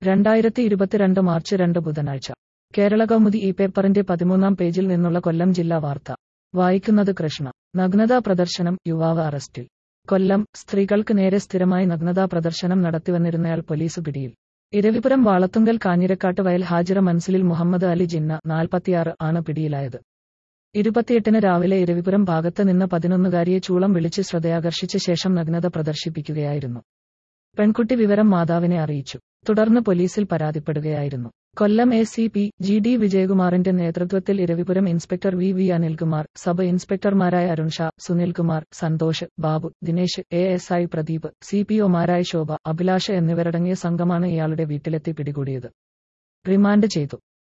രണ്ടായിരത്തി ഇരുപത്തിരണ്ട് മാർച്ച് രണ്ട് ബുധനാഴ്ച കേരള കൗമുദി ഈ പേപ്പറിന്റെ പതിമൂന്നാം പേജിൽ നിന്നുള്ള കൊല്ലം ജില്ലാ വാർത്ത വായിക്കുന്നത് കൃഷ്ണ നഗ്നതാ പ്രദർശനം യുവാവ് അറസ്റ്റിൽ കൊല്ലം സ്ത്രീകൾക്ക് നേരെ സ്ഥിരമായി നഗ്നതാ പ്രദർശനം നടത്തിവന്നിരുന്നയാൾ പോലീസ് പിടിയിൽ ഇരവിപുരം വാളത്തുങ്കൽ കാഞ്ഞിരക്കാട്ട് വയൽ ഹാജിറ മൻസിലിൽ മുഹമ്മദ് അലി ജിന്ന നാൽപ്പത്തിയാറ് ആണ് പിടിയിലായത് ഇരുപത്തിയെട്ടിന് രാവിലെ ഇരവിപുരം ഭാഗത്ത് നിന്ന് പതിനൊന്നുകാരിയെ ചൂളം വിളിച്ച് ശ്രദ്ധയാകർഷിച്ച ശേഷം നഗ്നത പ്രദർശിപ്പിക്കുകയായിരുന്നു പെൺകുട്ടി വിവരം മാതാവിനെ അറിയിച്ചു തുടർന്ന് പോലീസിൽ പരാതിപ്പെടുകയായിരുന്നു Kollam A C P G D വിജയകുമാറിന്റെ നേതൃത്വത്തിൽ Eravipuram inspector V V Anilkumar sub ഇൻസ്പെക്ടർമാരായ Arun Sha Sunilkumar Santhosh Babu Dinesh A S I Pradeep C P ഒമാരായ ശോഭ അഭിലാഷ് എന്നിവരടങ്ങിയ സംഘമാണ് ഇയാളുടെ വീട്ടിലെത്തി പിടികൂടിയത് റിമാൻഡ് ചെയ്തു